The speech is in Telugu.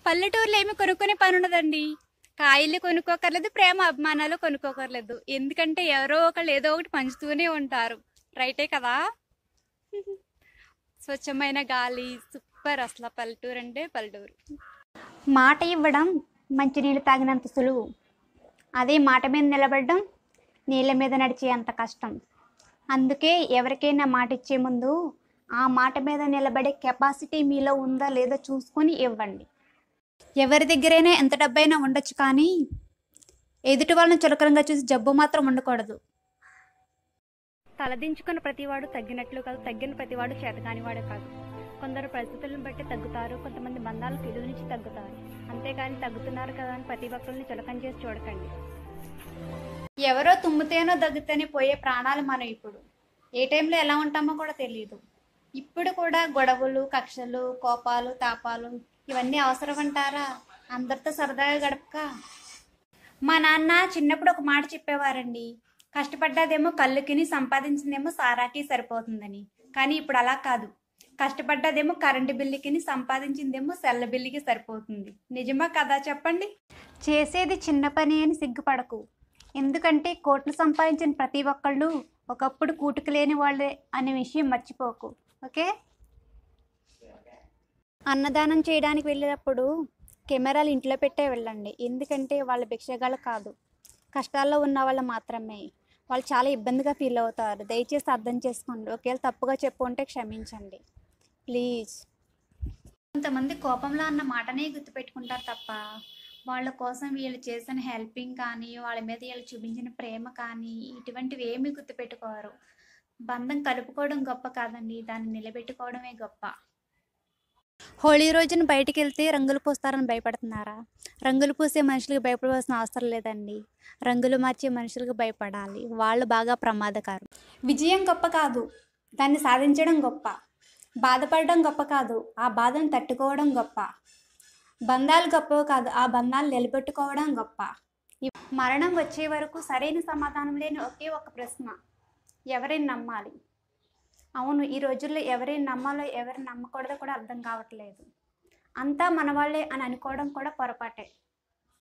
పల్లెటూరులో ఏమి కొనుక్కునే పని ఉండదండి కాయలు కొనుక్కోకర్లేదు ప్రేమ అభిమానాలు కొనుక్కోకర్లేదు ఎందుకంటే ఎవరో ఒకళ్ళు ఏదో ఒకటి పంచుతూనే ఉంటారు రైటే కదా స్వచ్ఛమైన గాలి సూపర్ అసలు పల్లెటూరు అంటే పల్లెటూరు మాట ఇవ్వడం మంచినీళ్ళు తాగినంత సులువు అదే మాట మీద నిలబడడం నీళ్ళ మీద నడిచే అంత కష్టం అందుకే ఎవరికైనా మాట ఇచ్చే ముందు ఆ మాట మీద నిలబడే కెపాసిటీ మీలో ఉందా లేదో చూసుకొని ఇవ్వండి ఎవరి దగ్గరైనా ఎంత డబ్బైనా ఉండొచ్చు కానీ ఎదుటి వాళ్ళని చులకరంగా చూసి జబ్బు మాత్రం ఉండకూడదు తలదించుకున్న ప్రతివాడు తగ్గినట్లు కాదు తగ్గిన ప్రతివాడు చేతకానివాడు కాదు కొందరు పరిస్థితులను బట్టి తగ్గుతారు కొంతమంది బంధాలకు విలువ నుంచి తగ్గుతారు అంతేగాని తగ్గుతున్నారు కదా అని ప్రతి ఒక్కరిని చులకం చేసి చూడకండి ఎవరో తుమ్మితేనో దగ్గితేనే పోయే ప్రాణాలు మనం ఇప్పుడు ఏ టైంలో ఎలా ఉంటామో కూడా తెలియదు ఇప్పుడు కూడా గొడవలు కక్షలు కోపాలు తాపాలు ఇవన్నీ అవసరం అంటారా అందరితో సరదాగా గడపక మా నాన్న చిన్నప్పుడు ఒక మాట చెప్పేవారండి కష్టపడ్డదేమో కళ్ళుకిని సంపాదించిందేమో సారాకి సరిపోతుందని కానీ ఇప్పుడు అలా కాదు కష్టపడ్డదేమో కరెంటు బిల్లుకిని సంపాదించిందేమో సెల్ల బిల్లుకి సరిపోతుంది నిజమా కదా చెప్పండి చేసేది చిన్న పని అని సిగ్గుపడకు ఎందుకంటే కోట్లు సంపాదించిన ప్రతి ఒక్కళ్ళు ఒకప్పుడు కూటుకు లేని వాళ్ళే అనే విషయం మర్చిపోకు ఓకే అన్నదానం చేయడానికి వెళ్ళేటప్పుడు కెమెరాలు ఇంట్లో పెట్టే వెళ్ళండి ఎందుకంటే వాళ్ళ భిక్షగాళ్ళు కాదు కష్టాల్లో ఉన్న వాళ్ళు మాత్రమే వాళ్ళు చాలా ఇబ్బందిగా ఫీల్ అవుతారు దయచేసి అర్థం చేసుకోండి ఒకవేళ తప్పుగా చెప్పు ఉంటే క్షమించండి ప్లీజ్ కొంతమంది కోపంలో అన్న మాటనే గుర్తుపెట్టుకుంటారు తప్ప వాళ్ళ కోసం వీళ్ళు చేసిన హెల్పింగ్ కానీ వాళ్ళ మీద వీళ్ళు చూపించిన ప్రేమ కానీ ఇటువంటివి ఏమీ గుర్తుపెట్టుకోరు బంధం కలుపుకోవడం గొప్ప కాదండి దాన్ని నిలబెట్టుకోవడమే గొప్ప హోళీ రోజున బయటికి వెళ్తే రంగులు పూస్తారని భయపడుతున్నారా రంగులు పూసే మనుషులకు భయపడవలసిన అవసరం లేదండి రంగులు మార్చే మనుషులకు భయపడాలి వాళ్ళు బాగా ప్రమాదకారు విజయం గొప్ప కాదు దాన్ని సాధించడం గొప్ప బాధపడడం గొప్ప కాదు ఆ బాధను తట్టుకోవడం గొప్ప బంధాలు గొప్పవి కాదు ఆ బంధాలు నిలబెట్టుకోవడం గొప్ప ఈ మరణం వచ్చే వరకు సరైన సమాధానం లేని ఒకే ఒక ప్రశ్న ఎవరిని నమ్మాలి అవును ఈ రోజుల్లో ఎవరిని నమ్మాలో ఎవరిని నమ్మకూడదో కూడా అర్థం కావట్లేదు అంతా మన వాళ్ళే అని అనుకోవడం కూడా పొరపాటే